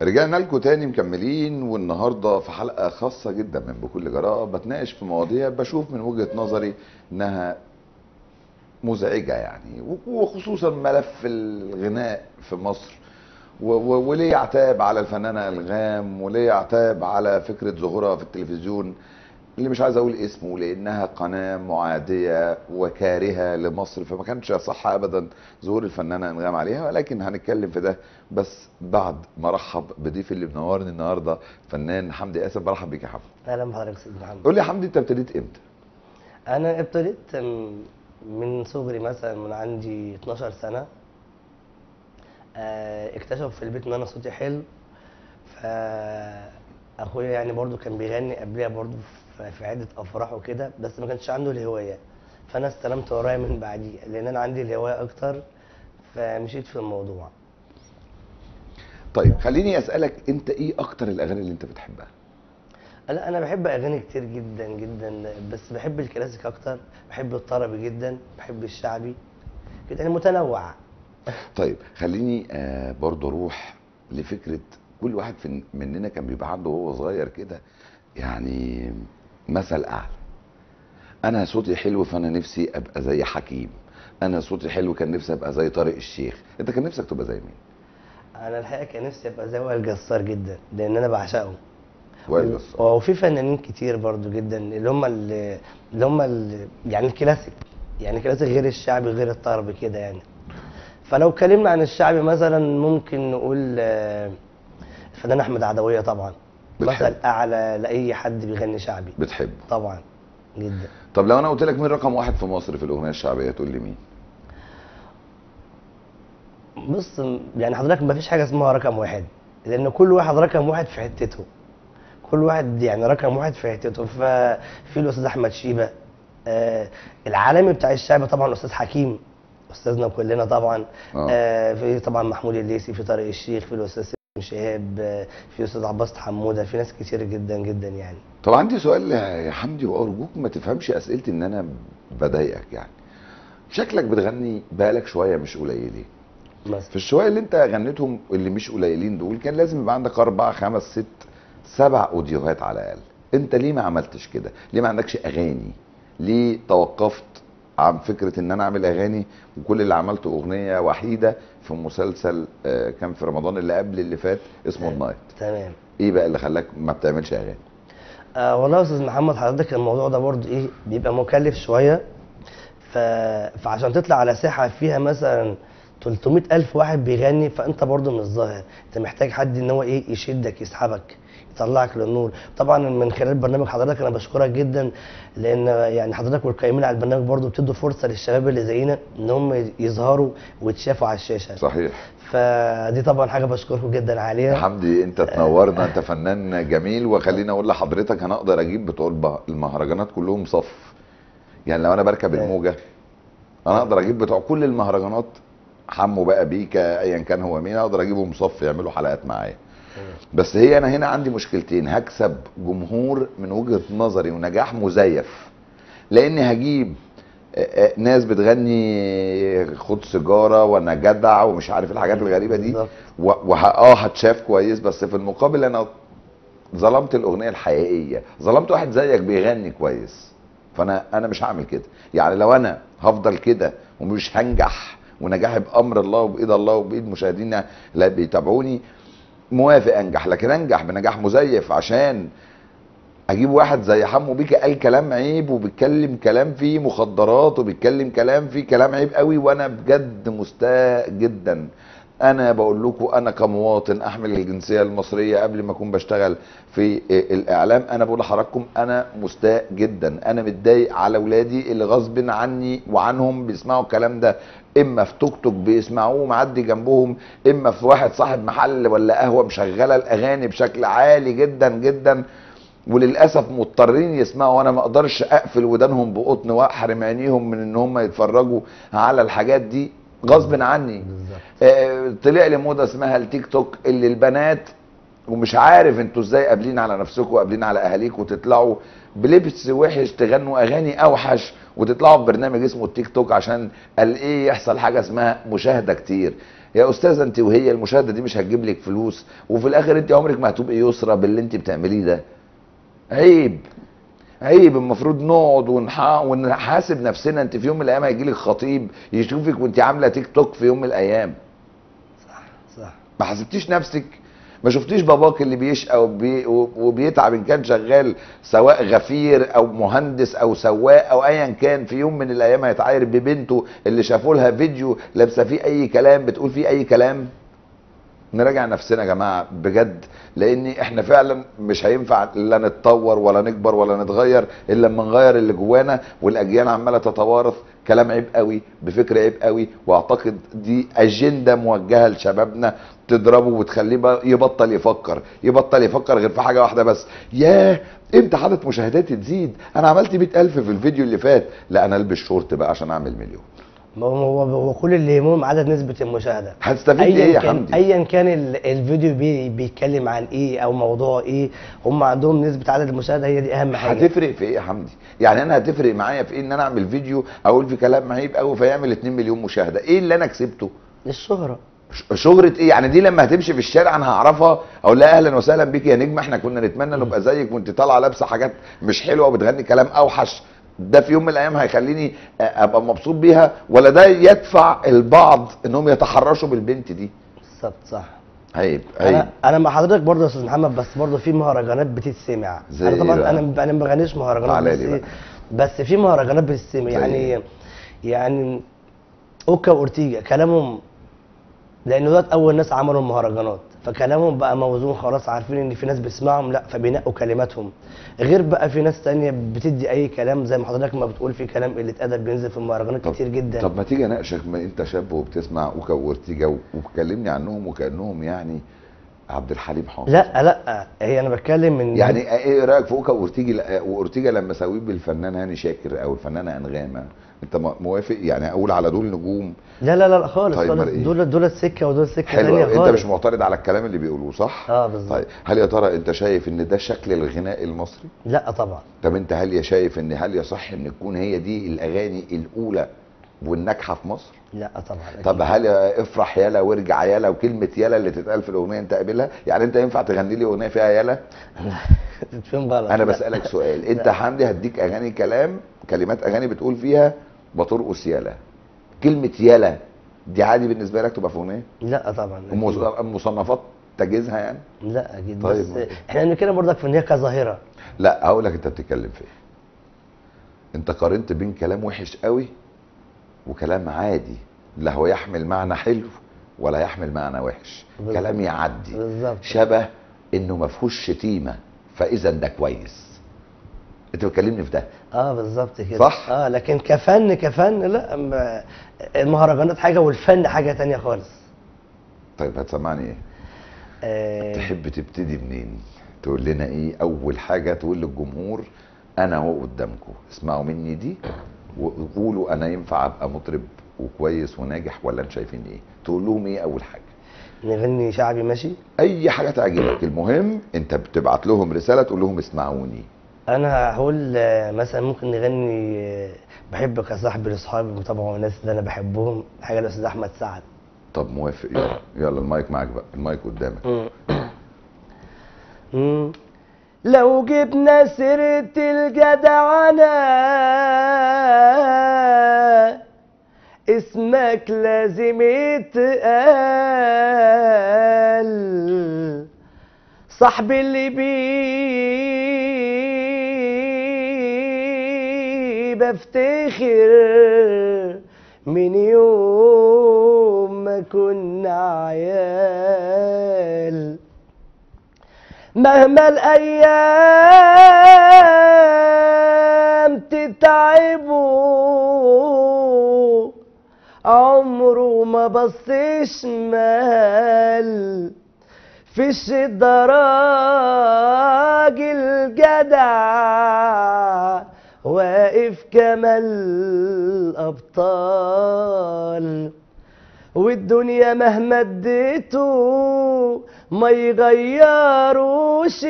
رجعنا لكم تاني مكملين والنهارده في حلقه خاصه جدا من بكل جراءه بتناقش في مواضيع بشوف من وجهه نظري انها مزعجه يعني وخصوصا ملف الغناء في مصر و- و- وليه يعتاب على الفنانه الغام وليه يعتاب على فكره ظهورها في التلفزيون اللي مش عايز اقول اسمه لانها قناه معاديه وكارهه لمصر فما كانش صح ابدا ظهور الفنانه انغام عليها ولكن هنتكلم في ده بس بعد ما ارحب بضيفي اللي منورني النهارده فنان حمدي اسف برحب بيك يا حمدي اهلا بحضرتك استاذ محمد قول لي يا حمدي انت ابتديت امتى؟ انا ابتديت م- من صغري مثلا من عندي 12 سنه آه، اكتشفوا في البيت ان انا صوتي حلو فاخويا يعني برضو كان بيغني قبلها برضو في- في عده افراح وكده بس ما كانش عنده الهوايه فانا استلمت ورايا من بعديه لان انا عندي الهوايه اكتر فمشيت في الموضوع طيب خليني اسالك انت ايه اكتر الاغاني اللي انت بتحبها؟ لا انا بحب اغاني كتير جدا جدا بس بحب الكلاسيك اكتر بحب الطربي جدا بحب الشعبي كده يعني متنوع طيب خليني آه برضه اروح لفكره كل واحد في مننا كان بيبقى عنده وهو صغير كده يعني مثل اعلى انا صوتي حلو فانا نفسي ابقى زي حكيم انا صوتي حلو كان نفسي ابقى زي طارق الشيخ انت كان نفسك تبقى زي مين انا الحقيقه كان نفسي ابقى زي وائل جسار جدا لان انا بعشقه وائل جسار وفي فنانين كتير برضو جدا اللي هم اللي اللي هم اللي يعني الكلاسيك يعني الكلاسيك غير الشعبي غير الطرب كده يعني فلو اتكلمنا عن الشعبي مثلا ممكن نقول آه، الفنان احمد عدويه طبعا بتحب. مثل اعلى لاي حد بيغني شعبي بتحبه طبعا جدا طب لو انا قلت لك مين رقم واحد في مصر في الاغنيه الشعبيه تقول لي مين بص يعني حضرتك ما فيش حاجه اسمها رقم واحد لان كل واحد رقم واحد في حتته كل واحد يعني رقم واحد في حتته ففي الاستاذ احمد شيبه آه العالمي بتاع الشعب طبعا الاستاذ حكيم استاذنا كلنا طبعا آه. آه في طبعا محمود الليثي في طارق الشيخ في الاستاذ سيد شهاب آه في الاستاذ عباس حموده في ناس كتير جدا جدا يعني طب عندي سؤال يا حمدي وارجوك ما تفهمش اسئلتي ان انا بضايقك يعني شكلك بتغني بقالك شويه مش قليلين مثلا في الشوية اللي انت غنيتهم اللي مش قليلين دول كان لازم يبقى عندك اربع خمس ست سبع اوديوهات على الاقل انت ليه ما عملتش كده ليه ما عندكش اغاني ليه توقفت عن فكرة ان انا اعمل اغاني وكل اللي عملته اغنية وحيدة في مسلسل آه، كان في رمضان اللي قبل اللي فات اسمه النايت تمام ايه بقى اللي خلاك ما بتعملش اغاني آه والله يا استاذ محمد حضرتك الموضوع ده برضو ايه بيبقى مكلف شويه ف... فعشان تطلع على ساحه فيها مثلا 300 الف واحد بيغني فانت برضو مش ظاهر انت محتاج حد ان هو ايه يشدك يسحبك يطلعك للنور طبعا من خلال برنامج حضرتك انا بشكرك جدا لان يعني حضرتك والقائمين على البرنامج برضو بتدوا فرصه للشباب اللي زينا ان هم يظهروا ويتشافوا على الشاشه صحيح فدي طبعا حاجه بشكركم جدا يا عليها حمدي انت تنورنا انت فنان جميل وخليني اقول لحضرتك انا اقدر اجيب بتوع الب- المهرجانات كلهم صف يعني لو انا بركب تمام. الموجه انا اقدر اجيب بتوع كل المهرجانات حمو بقى بيكا ايا كان هو مين اقدر اجيبهم صف يعملوا حلقات معايا بس هي انا هنا عندي مشكلتين هكسب جمهور من وجهه نظري ونجاح مزيف لاني هجيب آه، آه، ناس بتغني خد سيجاره وانا جدع ومش عارف الحاجات الغريبه دي بالظبط. و- وه اه هتشاف كويس بس في المقابل انا ظلمت الاغنيه الحقيقيه ظلمت واحد زيك بيغني كويس فانا انا مش هعمل كده يعني لو انا هفضل كده ومش هنجح ونجاحي بامر الله وبايد الله وبايد مشاهدينا اللي بيتابعوني موافق انجح لكن انجح بنجاح مزيف عشان اجيب واحد زي حمو بيكا قال كلام عيب وبيتكلم كلام فيه مخدرات وبيتكلم كلام فيه كلام عيب قوي وانا بجد مستاء جدا انا بقول لكم انا كمواطن احمل الجنسيه المصريه قبل ما اكون بشتغل في الاعلام انا بقول لحضراتكم انا مستاء جدا انا متضايق على اولادي اللي غصب عني وعنهم بيسمعوا الكلام ده اما في توك توك بيسمعوه معدي جنبهم اما في واحد صاحب محل ولا قهوه مشغله الاغاني بشكل عالي جدا جدا وللاسف مضطرين يسمعوا وانا ما اقدرش اقفل ودانهم بقطن واحرم عينيهم من ان هم يتفرجوا على الحاجات دي غصب عني بالظبط آه، طلع لي موضه اسمها التيك توك اللي البنات ومش عارف انتوا ازاي قابلين على نفسكم وقابلين على اهاليكم وتطلعوا بلبس وحش تغنوا اغاني اوحش وتطلعوا في برنامج اسمه التيك توك عشان قال ايه يحصل حاجه اسمها مشاهده كتير يا استاذه انت وهي المشاهده دي مش هتجيب لك فلوس وفي الاخر انت عمرك ما هتبقي يسرى باللي انت بتعمليه ده عيب عيب المفروض نقعد ونح- ونحاسب نفسنا انت في يوم من الايام هيجي لك خطيب يشوفك وانت عامله تيك توك في يوم من الايام صح صح ما حسبتيش نفسك ما شفتيش باباك اللي بيشقى وبي وبيتعب ان كان شغال سواء غفير او مهندس او سواق او ايا كان في يوم من الايام هيتعاير ببنته اللي شافوا لها فيديو لابسه فيه اي كلام بتقول فيه اي كلام نراجع نفسنا يا جماعه بجد لان احنا فعلا مش هينفع لا نتطور ولا نكبر ولا نتغير الا لما نغير اللي جوانا والاجيال عماله تتوارث كلام عيب قوي بفكر عيب قوي واعتقد دي اجنده موجهه لشبابنا تضربه وتخليه بقى يبطل يفكر يبطل يفكر غير في حاجه واحده بس ياه امتى عدد مشاهداتي تزيد انا عملت 100000 في الفيديو اللي فات لا انا البس شورت بقى عشان اعمل مليون ما هو هو هو كل اللي يهمهم عدد نسبة المشاهدة هتستفيد ايه يا كان حمدي ايا كان ال- الفيديو بي بيتكلم عن ايه او موضوع ايه هم عندهم نسبة عدد المشاهدة هي دي اهم حاجة هتفرق في ايه يا حمدي؟ يعني انا هتفرق معايا في ايه ان انا اعمل فيديو اقول في كلام عيب قوي فيعمل 2 مليون مشاهده، ايه اللي انا كسبته؟ الشهرة ش- شهرة ايه؟ يعني دي لما هتمشي في الشارع انا هعرفها اقول لها اهلا وسهلا بيك يا نجمه احنا كنا نتمنى نبقى زيك وانت طالعه لابسه حاجات مش حلوه وبتغني كلام اوحش ده في يوم من الايام هيخليني أ- ابقى مبسوط بيها ولا ده يدفع البعض انهم يتحرشوا بالبنت دي؟ بالظبط صح عيب عيب انا انا مع حضرتك برضه يا استاذ محمد بس برضه في مهرجانات بتتسمع زي انا إيه طبعا بقى؟ انا انا ما بغنيش مهرجانات تعالى بس لي بقى. بس في مهرجانات بتتسمع زي يعني إيه؟ يعني اوكا واورتيجا كلامهم لان دول اول ناس عملوا المهرجانات فكلامهم بقى موزون خلاص عارفين ان في ناس بتسمعهم لا فبينقوا كلماتهم غير بقى في ناس تانية بتدي اي كلام زي ما حضرتك ما بتقول في كلام قله ادب بينزل في المهرجانات طب كتير جدا طب ما تيجي اناقشك ما انت شاب وبتسمع اوكا واورتيجا وبتكلمني عنهم وكانهم يعني عبد الحليم حافظ لا لا هي انا بتكلم من يعني ايه رايك في اوكا واورتيجا واورتيجا لما سويه بالفنان هاني شاكر او الفنانه انغامه انت م- موافق يعني اقول على دول نجوم لا لا لا خالص طيب، خالص أمال إيه؟ دول دول السكه ودول سكه حلو ثانيه أوي. انت خالص مش معترض على الكلام اللي بيقولوه صح اه بالظبط طيب هل يا ترى انت شايف ان ده شكل الغناء المصري لا طبعا طب انت هل يا شايف ان هل يصح ان تكون هي دي الاغاني الاولى والناجحه في مصر لا طبعا أكيد. طب هل يا افرح يالا وارجع يالا وكلمه يالا اللي تتقال في الاغنيه انت قابلها يعني انت ينفع تغني لي اغنيه فيها يالا تتفهم غلط انا لا. بسالك سؤال انت لا. حمدي هديك اغاني كلام كلمات اغاني بتقول فيها بترقص يالا كلمه يالا دي عادي بالنسبه لك تبقى في اغنيه لا طبعا أكيد. ومص- مصنفات تجهيزها يعني لا اكيد طيب، بس ماشي. احنا بنتكلم برضك في ان هي كظاهره لا هقول لك انت بتتكلم في ايه انت قارنت بين كلام وحش قوي وكلام عادي لا هو يحمل معنى حلو ولا يحمل معنى وحش بالظبط. كلام يعدي بالظبط شبه انه ما فيهوش شتيمه فاذا ده كويس انت بتكلمني في ده اه بالظبط كده صح؟ اه لكن كفن كفن لا ما- المهرجانات حاجه والفن حاجه تانية خالص طيب هتسمعني ايه آه تحب تبتدي منين تقول لنا ايه اول حاجه تقول للجمهور انا اهو قدامكم اسمعوا مني دي وقولوا انا ينفع ابقى مطرب وكويس وناجح ولا انتوا شايفين ايه تقول لهم ايه اول حاجه نغني شعبي ماشي اي حاجه تعجبك المهم انت بتبعت لهم رساله تقول لهم اسمعوني انا هقول آه، مثلا ممكن نغني آه، بحبك يا صاحبي لاصحابي طبعا الناس اللي انا بحبهم حاجه الاستاذ احمد سعد طب موافق يلا يلا المايك معاك بقى المايك قدامك مم. لو جبنا سيرة الجدعنة اسمك لازم يتقال صاحبي اللي بيه بفتخر من يوم ما كنا عيال مهما الايام تتعبوا عمره ما بص شمال في الشدة راجل جدع واقف كما الأبطال والدنيا مهما اديته ما يغيروش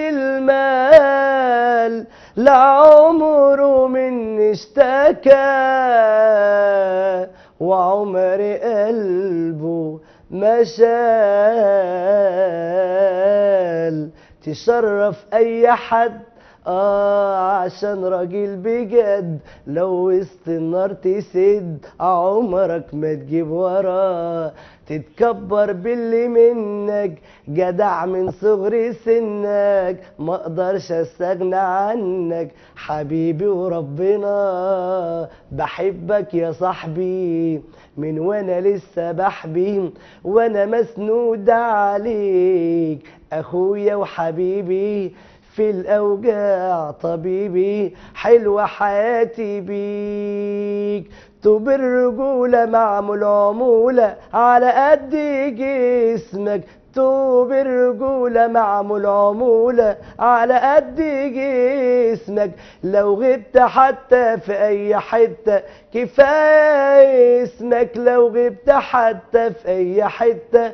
المال لعمره من اشتكى وعمر قلبه مشال تشرف اي حد اه عشان راجل بجد لو وسط النار تسد عمرك ما تجيب وراه تتكبر باللي منك جدع من صغر سنك ما اقدرش استغنى عنك حبيبي وربنا بحبك يا صاحبي من وانا لسه بحبي وانا مسنود عليك اخويا وحبيبي في الأوجاع طبيبي حلوة حياتي بيك طوب الرجولة معمول عمولة على قد جسمك طوب الرجولة معمول عمولة على قد جسمك لو غبت حتى في أي حتة كفاية اسمك لو غبت حتى في أي حتة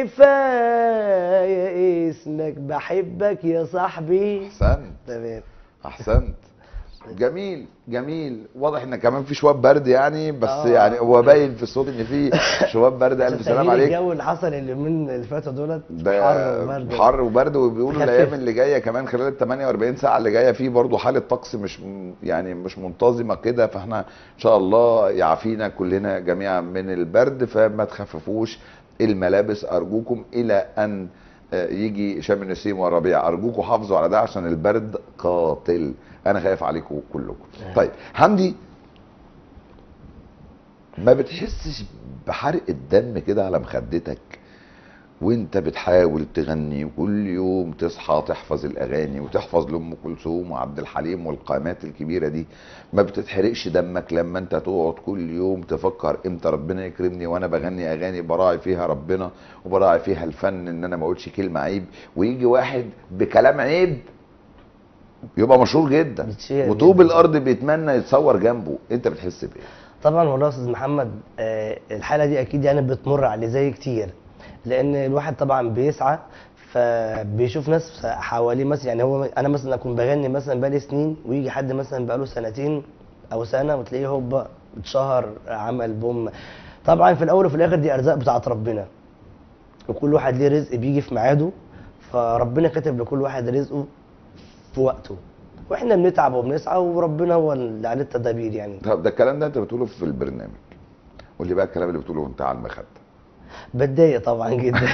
كفاية اسمك بحبك يا صاحبي احسنت تمام احسنت جميل جميل واضح ان كمان في شواب برد يعني بس آه. يعني هو باين في الصوت ان في شواب برد الف سلام تغيير عليك الجو اللي حصل اليومين اللي فاتوا دولت ده حر وبرد حر وبرد وبيقولوا خفيف. الايام اللي جايه كمان خلال ال 48 ساعه اللي جايه في برضه حاله طقس مش م- يعني مش منتظمه كده فاحنا ان شاء الله يعافينا كلنا جميعا من البرد فما تخففوش الملابس ارجوكم الى ان آه، يجي شم النسيم والربيع ارجوكم حافظوا على ده عشان البرد قاتل انا خايف عليكم كلكم طيب حمدي ما بتحسش بحرق الدم كده على مخدتك وانت بتحاول تغني وكل يوم تصحى تحفظ الاغاني وتحفظ لام كلثوم وعبد الحليم والقامات الكبيره دي ما بتتحرقش دمك لما انت تقعد كل يوم تفكر امتى ربنا يكرمني وانا بغني اغاني براعي فيها ربنا وبراعي فيها الفن ان انا ما اقولش كلمه عيب ويجي واحد بكلام عيب يبقى مشهور جدا بيتشهر وطوب جداً. الارض بيتمنى يتصور جنبه انت بتحس بايه طبعا والله يا استاذ محمد آه، الحاله دي اكيد يعني بتمر عليه زي كتير لان الواحد طبعا بيسعى فبيشوف ناس حواليه مثلا يعني هو انا مثلا اكون بغني مثلا بقالي سنين ويجي حد مثلا بقاله سنتين او سنه وتلاقيه هوبا اتشهر عمل بوم طبعا في الاول وفي الاخر دي ارزاق بتاعت ربنا وكل واحد ليه رزق بيجي في ميعاده فربنا كاتب لكل واحد رزقه في وقته واحنا بنتعب وبنسعى وربنا هو اللي عليه التدابير يعني طب ده الكلام ده انت بتقوله في البرنامج قول لي بقى الكلام اللي بتقوله وانت على المخده بتضايق طبعا جدا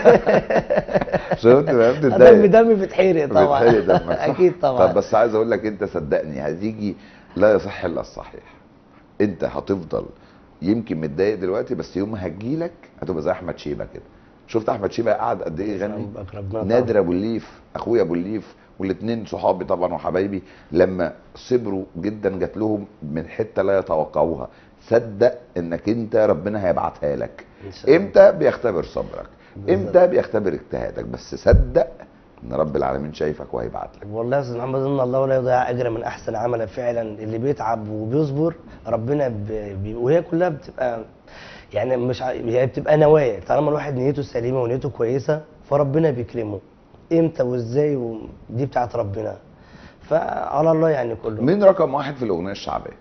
شفت بقى دمي بتتضايق دمي بيتحرق طبعا بتحرق دمك صح؟ اكيد طبعا طب بس عايز اقول لك انت صدقني هتيجي لا يصح الا الصحيح انت هتفضل يمكن متضايق دلوقتي بس يوم ما هتجيلك هتبقى زي احمد شيبه كده شفت احمد شيبه قعد قد ايه يغني ربك ربنا نادر ابو الليف اخويا ابو الليف والاثنين صحابي طبعا وحبايبي لما صبروا جدا جات لهم من حته لا يتوقعوها صدق انك انت ربنا هيبعتها لك إن شاء الله. امتى بيختبر صبرك بالظبط. امتى بيختبر اجتهادك بس صدق ان رب العالمين شايفك وهيبعت لك والله يا استاذ محمد ان الله لا يضيع اجر من احسن عملا فعلا اللي بيتعب وبيصبر ربنا ب... بي... وهي كلها بتبقى يعني مش ع... هي بتبقى نوايا طالما الواحد نيته سليمه ونيته كويسه فربنا بيكرمه امتى وازاي ودي بتاعت ربنا فعلى الله يعني كله مين رقم واحد في الاغنيه الشعبيه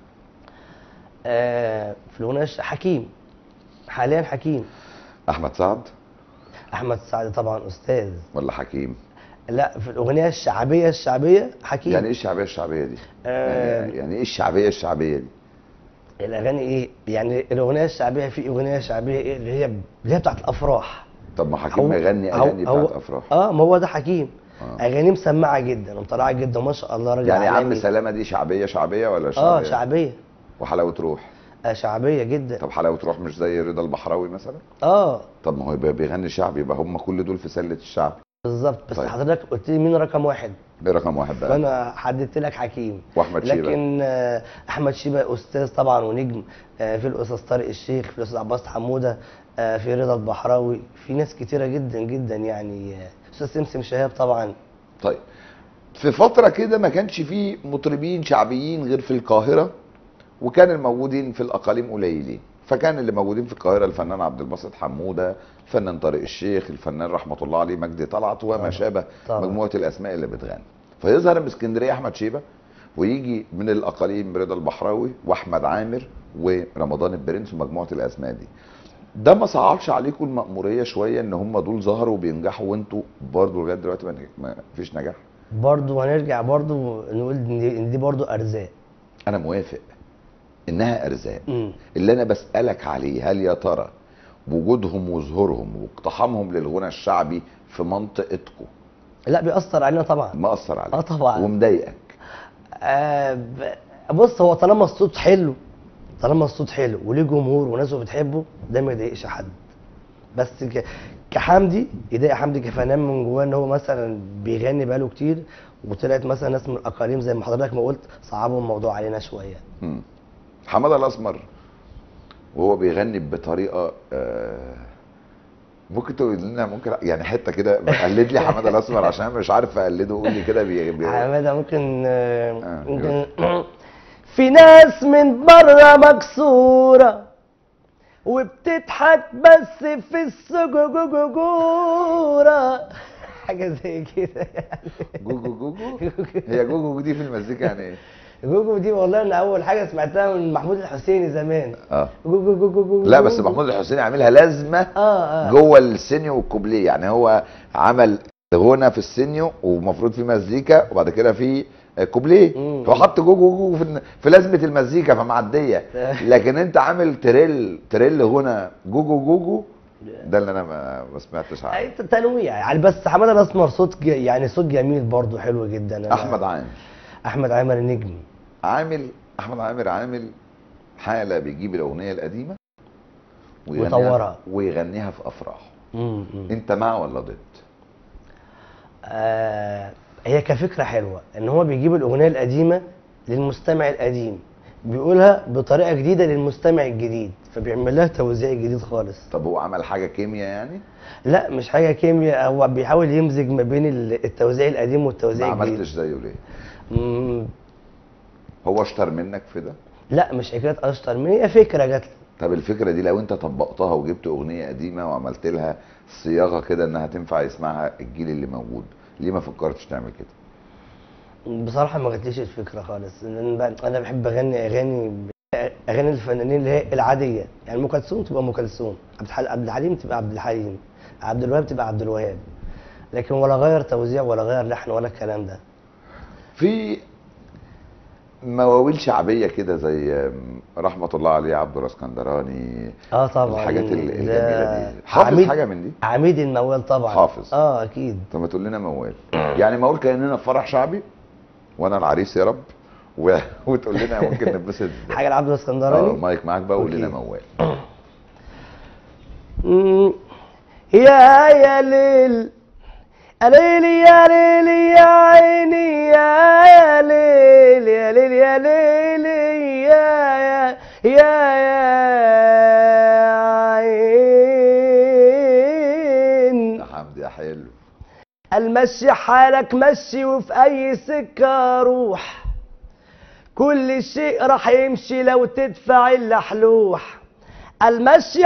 آه في الاغنيه الش- حكيم حاليا حكيم احمد سعد احمد سعد طبعا استاذ ولا حكيم لا في الاغنيه الشعبيه الشعبيه حكيم يعني ايه الشعبيه الشعبيه دي آه. يعني, يعني ايه الشعبيه الشعبيه دي الاغاني ايه يعني الاغنيه الشعبيه في اغنيه شعبيه ايه اللي هي اللي هي بتاعت الافراح طب ما حكيم ما يغني هو- اغاني هو- بتاعت افراح اه ما هو ده حكيم آه. اغانيه مسمعه جدا ومطلعه جدا وما شاء الله راجل يعني يا عم عالمي. سلامه دي شعبيه شعبيه ولا شعبيه اه شعبيه وحلاوه روح آه شعبيه جدا طب حلاوه روح مش زي رضا البحراوي مثلا اه طب ما هو يبقى بيغني شعبي يبقى هم كل دول في سله الشعب بالظبط بس طيب. حضرتك قلت لي مين رقم واحد ايه رقم واحد بقى فانا حددت لك حكيم واحمد شيبه لكن آه، احمد شيبه استاذ طبعا ونجم آه، في الاستاذ طارق الشيخ في الاستاذ عباس حموده آه، في رضا البحراوي في ناس كتيره جدا جدا يعني آه، استاذ سمسم شهاب طبعا طيب في فتره كده ما كانش فيه مطربين شعبيين غير في القاهره وكان الموجودين في الاقاليم قليلين فكان اللي موجودين في القاهره الفنان عبد الباسط حموده الفنان طارق الشيخ الفنان رحمه الله عليه مجدي طلعت وما طبعا. شابه طبعا. مجموعه الاسماء اللي بتغني فيظهر من اسكندريه احمد شيبه ويجي من الاقاليم رضا البحراوي واحمد عامر ورمضان البرنس ومجموعه الاسماء دي ده ما صعبش عليكم المأمورية شوية ان هم دول ظهروا وبينجحوا وانتوا برضه لغاية دلوقتي ما- ما فيش نجاح برضو هنرجع برضو نقول ان دي- إن دي برضو ارزاق انا موافق انها ارزاق مم. اللي انا بسألك عليه هل يا ترى وجودهم وظهورهم واقتحامهم للغنى الشعبي في منطقتكم لا بيأثر علينا طبعا مأثر عليك اه طبعا ومضايقك آه ب- بص هو طالما الصوت حلو طالما الصوت حلو وليه جمهور وناس بتحبه ده ما يضايقش حد بس ك... كحمدي يضايق حمدي كفنان من جواه ان هو مثلا بيغني بقاله كتير وطلعت مثلا ناس من الاقاليم زي ما حضرتك ما قلت صعبوا الموضوع علينا شويه مم. حماده الاسمر وهو بيغني بطريقه آه، ممكن تقول لنا ممكن يعني حته كده قلد لي حماده الاسمر عشان أنا مش عارف اقلده قول لي كده بي... بي... حماده ممكن آه، آه، ممكن في ناس من بره مكسوره وبتضحك بس في السجوجوجوره حاجه زي كده يعني جوجو جوجو هي جوجو دي في المزيكا يعني ايه؟ جوجو دي والله انا اول حاجه سمعتها من محمود الحسيني زمان اه جوجو جوجو جوجو لا بس محمود الحسيني عاملها لازمه اه اه جوه السينيو والكوبليه يعني هو عمل غنى في السينيو ومفروض في مزيكا وبعد كده في كوبليه مم. هو حط جو جو جو في, في لازمه المزيكا فمعديه لكن انت عامل تريل تريل غنى جو جو جو جو ده اللي انا ما, ما سمعتش عنه أي تنويع يعني بس حماده الاسمر صوت ج- يعني صوت جميل برضه حلو جدا أنا- احمد عامر احمد عامر النجمي عامل احمد عامر عامل حاله بيجيب الاغنيه القديمه ويطورها. ويغنيها في افراحه مم، مم. انت مع ولا ضد آه هي كفكره حلوه ان هو بيجيب الاغنيه القديمه للمستمع القديم بيقولها بطريقه جديده للمستمع الجديد فبيعمل لها توزيع جديد خالص طب هو عمل حاجه كيمياء يعني لا مش حاجه كيمياء هو بيحاول يمزج ما بين ال- التوزيع القديم ما والتوزيع الجديد عملتش زيه ليه مم، هو اشطر منك في ده لا مش حكايه اشطر من هي فكره جات لي طب الفكره دي لو انت طبقتها وجبت اغنيه قديمه وعملت لها صياغه كده انها تنفع يسمعها الجيل اللي موجود ليه ما فكرتش تعمل كده بصراحه ما جاتليش الفكره خالص لان بقى- انا بحب اغني اغاني اغاني الفنانين اللي هي العاديه يعني ام كلثوم تبقى ام كلثوم عبد الحل- عبد الحليم تبقى عبد الحليم عبد الوهاب تبقى عبد الوهاب لكن ولا غير توزيع ولا غير لحن ولا الكلام ده في مواويل شعبيه كده زي رحمه الله عليه عبد الاسكندراني اه طبعا الحاجات ال- ده الجميله دي حافظ عميد- حاجه من دي عميد الموال طبعا حافظ. اه اكيد طب ما تقول لنا موال يعني موال كاننا في فرح شعبي وانا العريس يا رب و... وتقول لنا ممكن نتبسط ازاي حاجه لعبد اه الاسكندراني مايك معاك بقى وقول لنا أوكي. موال مم. يا يا ليل يا ليل يا ليل يا عيني يا يا ليل يا ليل يا ليل يا يا يا يا عين يا حمدي يا حلو المشي حالك مشي وفي اي سكة روح كل شيء راح يمشي لو تدفع اللحلوح المشي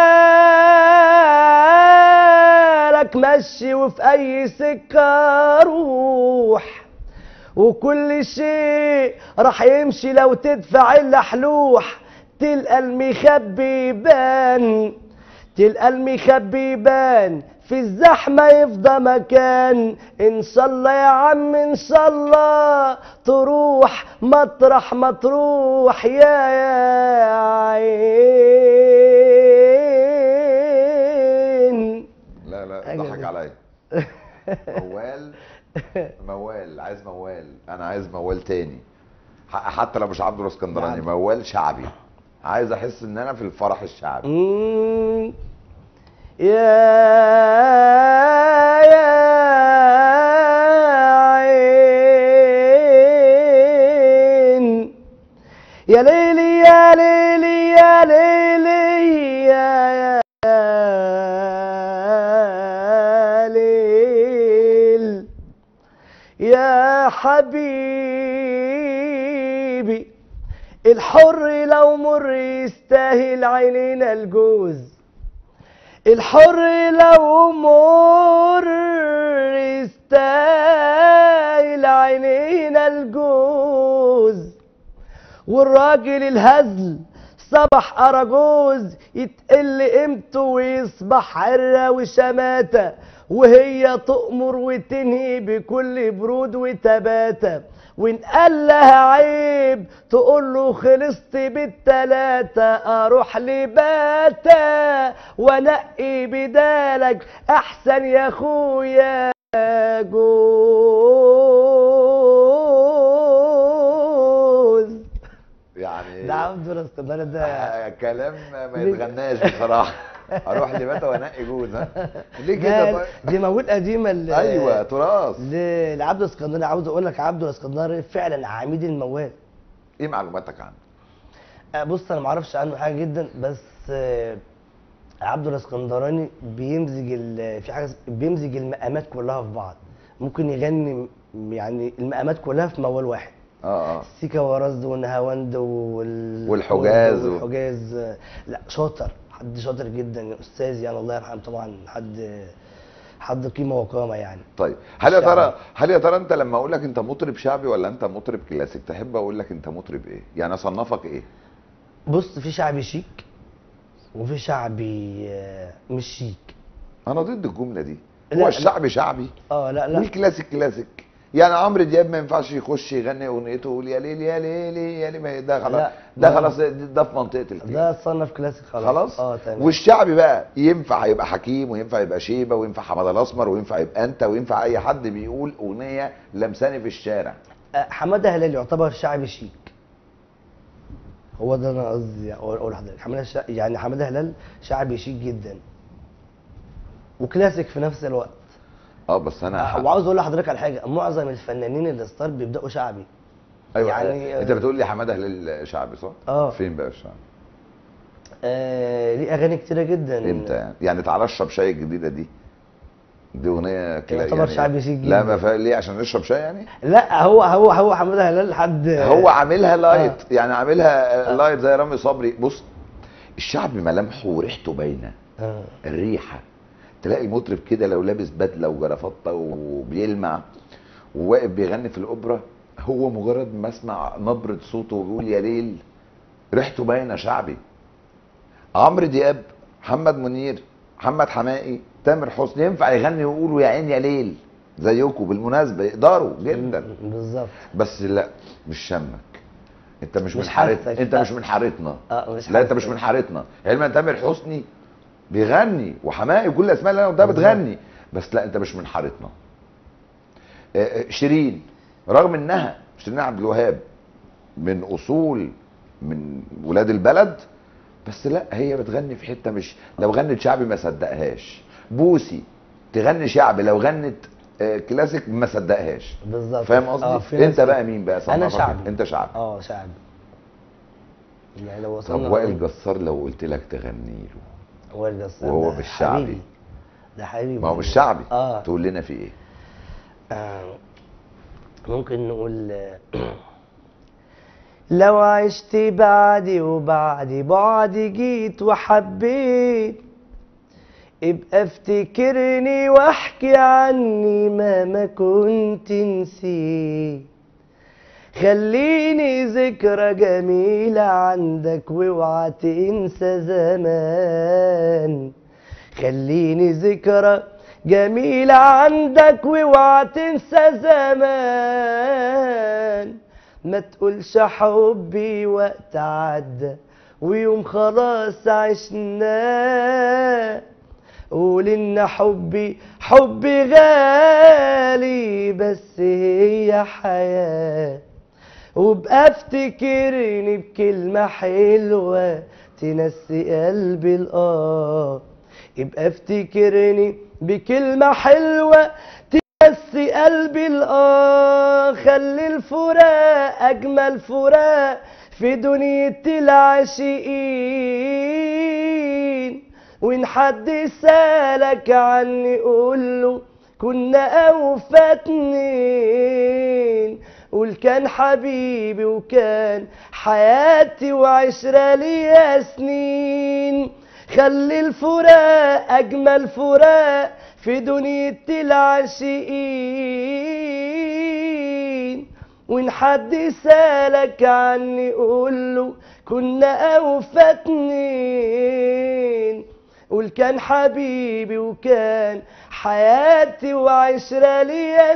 حالك مشي وفي اي سكة روح وكل شيء راح يمشي لو تدفع اللحلوح تلقى المخبي يبان تلقى المخبي يبان في الزحمة يفضى مكان إن شاء الله يا عم إن شاء الله تروح مطرح ما تروح يا يا عين لا لا حاجة ضحك زي- عليا موال موال عايز موال انا عايز موال تاني ح- حتى لو مش عبد الاسكندراني نعم. موال شعبي عايز احس ان انا في الفرح الشعبي مم. يا يا عين يا ليلي يا ليلي يا ليلي يا يا ليل يا حبيبي الحر لو مر يستاهل عينينا الجوز الحر لو مر يستاهل عينينا الجوز والراجل الهزل صبح أراجوز يتقل قيمته ويصبح حرة وشماتة وهي تؤمر وتنهي بكل برود وتباتة وإن قال لها عيب تقول له خلصت بالتلاتة أروح لباتا وأنقي بدالك أحسن يا أخويا جوز يعني ده عبد الاسكندري ده آه، كلام ما ليه؟ يتغناش بصراحه اروح لبيتها وانقي جوز ها ليه ده كده طيب؟ دي مواد قديمه ل- ايوه تراث ل- لعبد الاسكندري عاوز اقول لك عبد الاسكندري فعلا عميد الموال ايه معلوماتك عنه؟ آه، بص انا ما اعرفش عنه حاجه جدا بس آه، عبد الاسكندراني بيمزج ال- في حاجه اس- بيمزج المقامات كلها في بعض ممكن يغني م- يعني المقامات كلها في موال واحد اه اه سيكا ورصد والنهاوند وال... والحجاز و- والحجاز آه، لا شاطر حد شاطر جدا يا استاذ يعني الله يرحمه طبعا حد حد قيمه وقامه يعني طيب هل يا شعبي. ترى هل يا ترى انت لما اقول لك انت مطرب شعبي ولا انت مطرب كلاسيك تحب اقول لك انت مطرب ايه؟ يعني اصنفك ايه؟ بص في شعبي شيك وفي شعبي آه، مش شيك انا ضد الجمله دي لا، هو لا. الشعبي شعبي اه لا لا والكلاسيك كلاسيك يعني عمرو دياب ما ينفعش يخش يغني اغنيته ويقول يا ليل يا ليل يا ليل ما هي ده خلاص لا. ده لا. خلاص ده في منطقه الكلاسيك ده اتصنف كلاسيك خلاص خلاص اه تمام والشعبي بقى ينفع يبقى حكيم وينفع يبقى شيبه وينفع حماده الاسمر وينفع يبقى انت وينفع اي حد بيقول اغنيه لمساني في الشارع آه، حماده هلال يعتبر شعبي شيك هو ده انا قصدي اقول أقول لحضرتك حماده شا... يعني حماده هلال شعبي شيك جدا وكلاسيك في نفس الوقت اه بس انا آه، وعاوز اقول لحضرتك على حاجه معظم الفنانين اللي ستار بيبداوا شعبي ايوه يعني- يعني انت بتقول لي حماده هلال شعبي صح؟ اه. فين بقى الشعبي؟ آه ليه اغاني كتيره جدا امتى يعني؟ يعني تعالى اشرب شاي الجديده دي دي اغنيه كده يعتبر شعبي شيك لا جدا. ما فا... ليه عشان نشرب شاي يعني؟ لا هو هو هو حماده هلال لحد هو عاملها لايت يعني عاملها آه. لايت زي رامي صبري بص الشعب ملامحه وريحته باينه آه. الريحه تلاقي المطرب كده لو لابس بدله وجرافطه وبيلمع وواقف بيغني في الاوبرا هو مجرد ما اسمع نبره صوته وبيقول يا ليل ريحته باينه شعبي عمرو دياب محمد منير محمد حمائي تامر حسني ينفع يغني ويقولوا يا عين يا ليل زيكم بالمناسبه يقدروا جدا بالظبط بس لا مش شمك انت مش, مش من حارتنا حاسك. انت مش من حارتنا اه مش لا انت مش حاسك. من حارتنا علما تامر حسني بيغني وحمائي وكل الاسماء اللي انا قلتها بالظبط. بتغني بس لا انت مش من حارتنا آه، آه، شيرين رغم انها شيرين عبد الوهاب من اصول من ولاد البلد بس لا هي بتغني في حته مش لو غنت شعبي ما صدقهاش بوسي تغني شعبي لو غنت آه، كلاسيك ما صدقهاش بالظبط فاهم اه قصدي في ناس انت بقى مين بقى انا صنفك شعبي انت شعبي اه شعبي يعني لو طب وصلنا وائل جسار لو قلت لك تغني له وائل جسار وهو ده بالشعبي. حبيبي. ده حبيبي ما هو مش شعبي اه تقول لنا في ايه آه، ممكن نقول آه، لو عشت بعدي وبعدي بعدي جيت وحبيت ابقى افتكرني واحكي عني ما ما كنت نسيت خليني ذكرى جميلة عندك واوعى تنسى زمان خليني ذكرى جميلة عندك واوعى تنسى زمان ما تقولش حبي وقت عدى ويوم خلاص عشناه قول ان حبي حبي غالي بس هي حياه وبقى افتكرني بكلمة حلوة تنسي قلبي الآه يبقى افتكرني بكلمة حلوة تنسي قلبي الآه خلي الفراق أجمل فراق في دنيا العاشقين وإن حد سألك عني قوله كنا أوفى اتنين قول كان حبيبي وكان حياتي وعشرة ليا سنين خلي الفراق أجمل فراق في دنيا العاشقين وإن حد سألك عني قول له كنا أوفى اتنين قول كان حبيبي وكان حياتي وعشرة ليا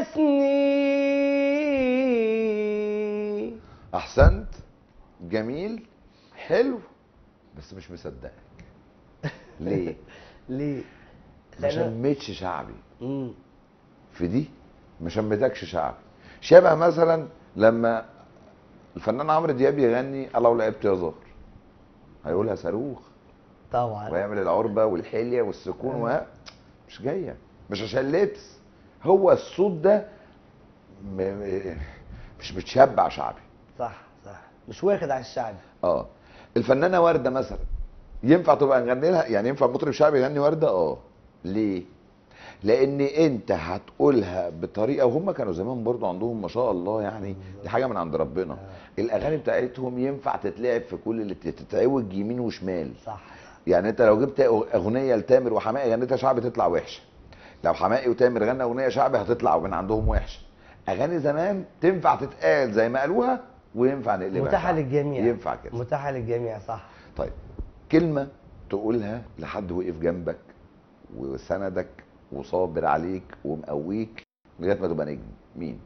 سنين احسنت جميل حلو بس مش مصدقك ليه ليه؟ ما لأن- شمتش شعبي مم. في دي ما شمتكش شعبي شبه مثلا لما الفنان عمرو دياب يغني لو لعبت يا زهر هيقولها صاروخ طبعا ويعمل العربه والحليه والسكون و مش جايه مش عشان لبس هو الصوت ده م... م- مش متشبع شعبي صح صح مش واخد على الشعب اه الفنانه ورده مثلا ينفع تبقى نغني لها يعني ينفع مطرب شعبي يغني ورده اه ليه لان انت هتقولها بطريقه وهم كانوا زمان برضو عندهم ما شاء الله يعني دي حاجه من عند ربنا الاغاني بتاعتهم ينفع تتلعب في كل اللي تتعوج يمين وشمال صح يعني انت لو جبت اغنيه لتامر وحماقي غنيتها شعبي تطلع وحشه لو حماقي وتامر غنى اغنيه شعبي هتطلع من عندهم وحشه اغاني زمان تنفع تتقال زي ما قالوها وينفع نقلبها متاحة شعبي. للجميع ينفع كده متاحة للجميع صح طيب كلمه تقولها لحد وقف جنبك وسندك وصابر عليك ومقويك لغايه ما تبقى نجم مين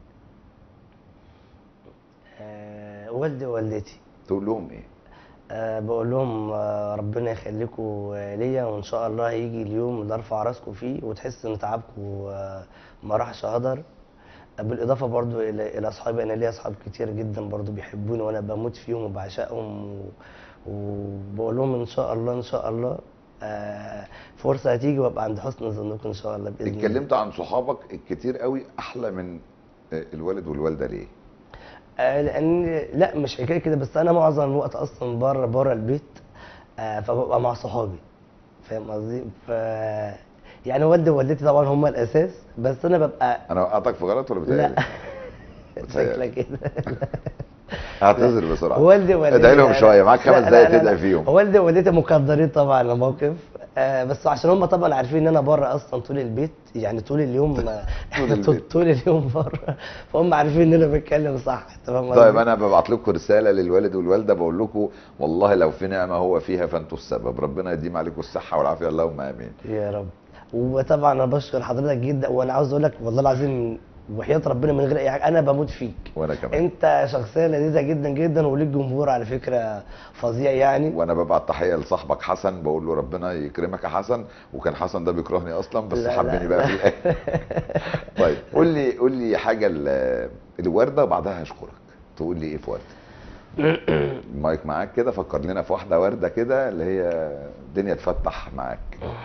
آه والدي ووالدتي تقول لهم ايه أه بقول لهم آه، ربنا يخليكم آه، ليا وان شاء الله هيجي اليوم اللي ارفع راسكم فيه وتحس ان تعبكم آه، ما راحش هدر آه، بالاضافه برضو الى الى اصحابي انا ليا اصحاب كتير جدا برضو بيحبوني وانا بموت فيهم وبعشقهم و- وبقول لهم ان شاء الله ان شاء الله آه، فرصه هتيجي وابقى عند حسن ظنكم ان شاء الله باذن الله اتكلمت عن صحابك الكتير قوي احلى من آه، الوالد والوالده ليه آه، لان لا مش حكايه كده بس انا معظم الوقت اصلا بره بره البيت آه، فببقى مع صحابي فاهم قصدي ف يعني والدي ووالدتي طبعا هم الاساس بس انا ببقى انا وقعتك في غلط ولا لا بتهيألي؟ شكلك كده اعتذر بسرعه والدي ووالدتي ادعي لهم أنا- شويه معاك لا، خمس لا، دقايق لا، تدعي لا. فيهم والدي ووالدتي مقدرين طبعا الموقف آه بس عشان هم طبعا عارفين ان انا بره اصلا طول البيت يعني طول اليوم طول البيت. طول, طول اليوم بره فهم عارفين ان انا بتكلم صح تمام طيب قصدي؟ انا ببعت لكم رساله للوالد والوالده بقول لكم والله لو في نعمه هو فيها فانتوا السبب ربنا يديم عليكم الصحه والعافيه اللهم امين يا رب وطبعا انا بشكر حضرتك جدا وانا عاوز اقول لك والله العظيم وحياة ربنا من غير اي حاجه انا بموت فيك وانا كمان انت شخصيه لذيذه جدا جدا وليك جمهور على فكره فظيع يعني وانا ببعت تحيه لصاحبك حسن بقول له ربنا يكرمك يا حسن وكان حسن ده بيكرهني اصلا بس لا، لا، حبني بقى في الاخر طيب قول لي قول لي حاجه ل- الورده وبعدها هشكرك تقول لي ايه في ورده المايك معاك كده فكر لنا في واحده ورده كده اللي هي الدنيا تفتح معاك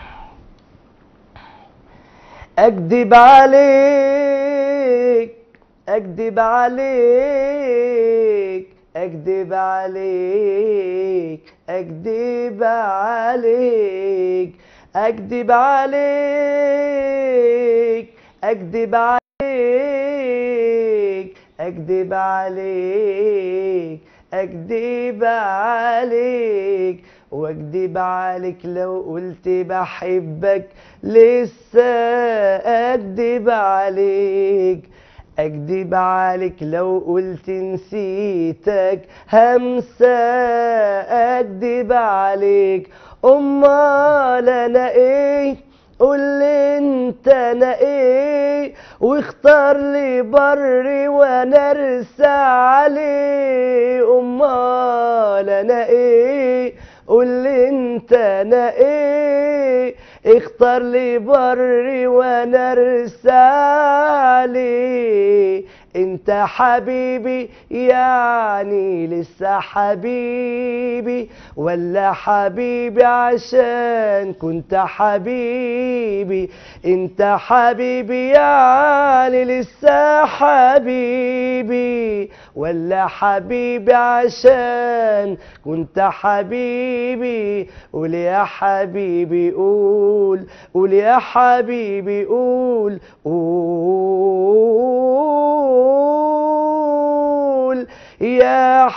اكدب عليك اكدب عليك اكدب عليك اكدب عليك اكدب عليك اكدب عليك اكدب عليك اكدب عليك واكدب عليك لو قلت بحبك لسه اكدب عليك اكدب عليك لو قلت نسيتك همسة اكدب عليك امال انا ايه قول لي انت انا ايه واختار لي بر وانا ارسى عليه امال انا ايه قول لي انت انا ايه اختار لي بر وانا ارسى عليه انت حبيبي يعني لسه حبيبي ولا حبيبي عشان كنت حبيبي انت حبيبي يعني لسه حبيبي ولا حبيبي عشان كنت حبيبي قول يا حبيبي قول قول يا حبيبي قول قول يا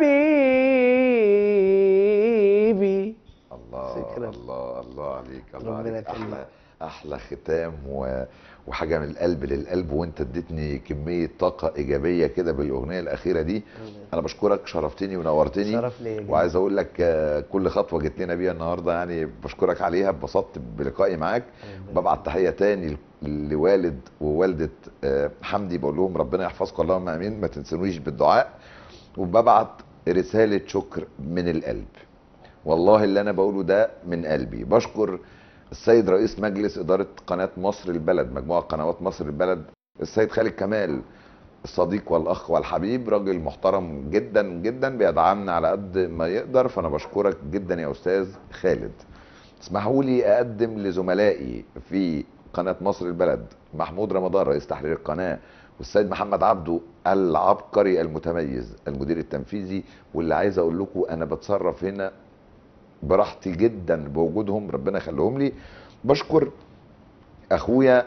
حبيبي الله شكراً. الله الله عليك الله ربنا عليك يخليك. احلى احلى ختام و... وحاجه من القلب للقلب وانت اديتني كميه طاقه ايجابيه كده بالاغنيه الاخيره دي انا بشكرك شرفتني ونورتني شرف ليا جدا. وعايز اقول لك آه، كل خطوه جيت لنا بيها النهارده يعني بشكرك عليها اتبسطت بلقائي معاك ببعت تحيه تاني لوالد ووالده آه، حمدي بقول لهم ربنا يحفظكم اللهم امين ما تنسونيش بالدعاء وببعت رساله شكر من القلب والله اللي انا بقوله ده من قلبي بشكر السيد رئيس مجلس اداره قناه مصر البلد مجموعه قنوات مصر البلد السيد خالد كمال الصديق والاخ والحبيب راجل محترم جدا جدا بيدعمنا على قد ما يقدر فانا بشكرك جدا يا استاذ خالد اسمحوا لي اقدم لزملائي في قناه مصر البلد محمود رمضان رئيس تحرير القناه والسيد محمد عبده العبقري المتميز المدير التنفيذي واللي عايز اقول لكم انا بتصرف هنا براحتي جدا بوجودهم ربنا يخليهم لي بشكر اخويا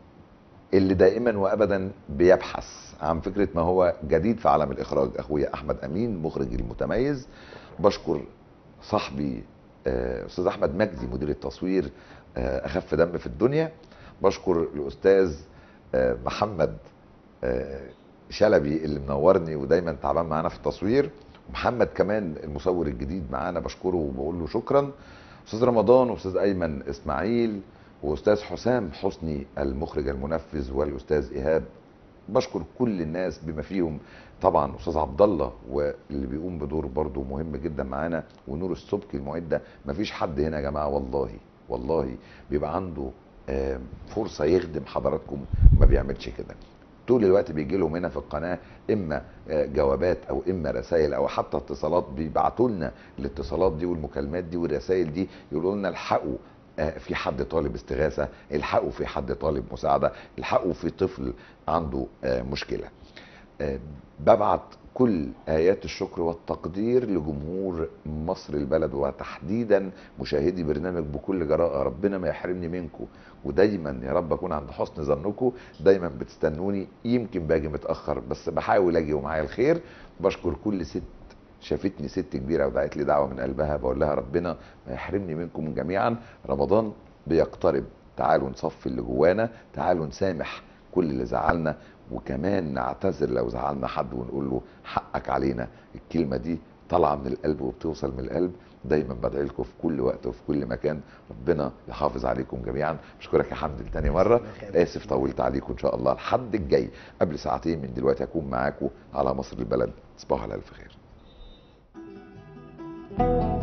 اللي دائما وابدا بيبحث عن فكره ما هو جديد في عالم الاخراج اخويا احمد امين مخرج المتميز بشكر صاحبي آه، استاذ احمد مجدي مدير التصوير آه، اخف دم في الدنيا بشكر الاستاذ آه، محمد آه، شلبي اللي منورني ودايما تعبان معانا في التصوير ومحمد كمان المصور الجديد معانا بشكره وبقول له شكرا استاذ رمضان واستاذ ايمن اسماعيل واستاذ حسام حسني المخرج المنفذ والاستاذ ايهاب بشكر كل الناس بما فيهم طبعا استاذ عبد الله واللي بيقوم بدور برضه مهم جدا معانا ونور السبكي المعده مفيش حد هنا يا جماعه والله والله بيبقى عنده آه، فرصه يخدم حضراتكم ما بيعملش كده طول الوقت بيجي لهم هنا في القناه اما آه، جوابات او اما رسائل او حتى اتصالات بيبعتوا لنا الاتصالات دي والمكالمات دي والرسائل دي يقولوا لنا الحقوا آه، في حد طالب استغاثه الحقوا في حد طالب مساعده الحقوا في طفل عنده آه، مشكله آه، ببعت كل ايات الشكر والتقدير لجمهور مصر البلد وتحديدا مشاهدي برنامج بكل جراءه ربنا ما يحرمني منكم ودايما يا رب اكون عند حسن ظنكم دايما بتستنوني يمكن باجي متاخر بس بحاول اجي ومعايا الخير بشكر كل ست شافتني ست كبيره ودعت لي دعوه من قلبها بقول لها ربنا ما يحرمني منكم جميعا رمضان بيقترب تعالوا نصفي اللي جوانا تعالوا نسامح كل اللي زعلنا وكمان نعتذر لو زعلنا حد ونقول له حقك علينا الكلمه دي طالعه من القلب وبتوصل من القلب دايما بدعي لكم في كل وقت وفي كل مكان ربنا يحافظ عليكم جميعا بشكرك يا حمد تاني مره اسف طولت عليكم ان شاء الله الحد الجاي قبل ساعتين من دلوقتي هكون معاكم على مصر البلد تصبحوا على الف خير